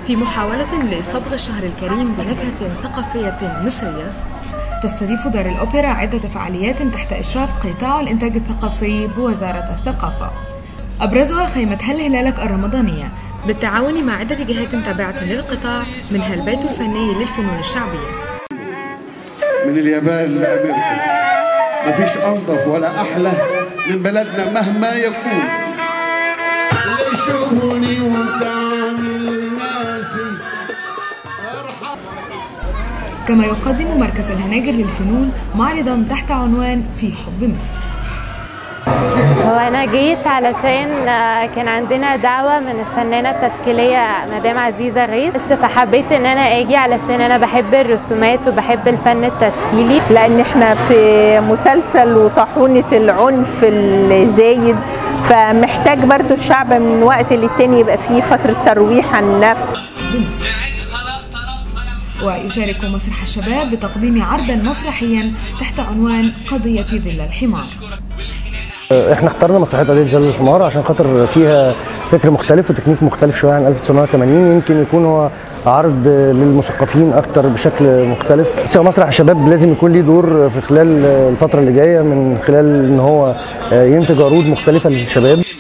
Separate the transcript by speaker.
Speaker 1: في محاولة لصبغ الشهر الكريم بنكهة ثقافية مصرية تستضيف دار الأوبرا عدة فعاليات تحت إشراف قطاع الإنتاج الثقافي بوزارة الثقافة أبرزها خيمة هل هلالك الرمضانية بالتعاون مع عدة جهات تابعة للقطاع منها البيت الفني للفنون الشعبية
Speaker 2: من اليابان لامريكا مفيش انظف ولا احلى من بلدنا مهما يكون
Speaker 3: يشوفوني وتعمل ناسي
Speaker 1: كما يقدم مركز الهناجر للفنون معرضا تحت عنوان في حب مصر
Speaker 4: هو أنا جيت علشان آه، كان عندنا دعوة من الفنانة التشكيلية مدام عزيزة غيث بس فحبيت إن أنا أجي علشان أنا بحب الرسومات وبحب الفن التشكيلي
Speaker 5: لان احنا في مسلسل وطاحونة العنف الزايد فمحتاج برضو الشعب من وقت للتاني يبقى فيه فترة ترويح عن النفس
Speaker 1: بمصر ويشارك مسرح الشباب بتقديم عرضا مسرحيا تحت عنوان قضية ظل الحمار
Speaker 6: احنا اخترنا مسرحيه قضيه زل الحمار عشان خاطر فيها فكر مختلف وتكنيك مختلف شويه عن 1980 يمكن يكون هو عرض للمثقفين اكتر بشكل مختلف سواء مسرح الشباب لازم يكون ليه دور في خلال الفتره اللي جايه من خلال ان هو ينتج عروض مختلفه للشباب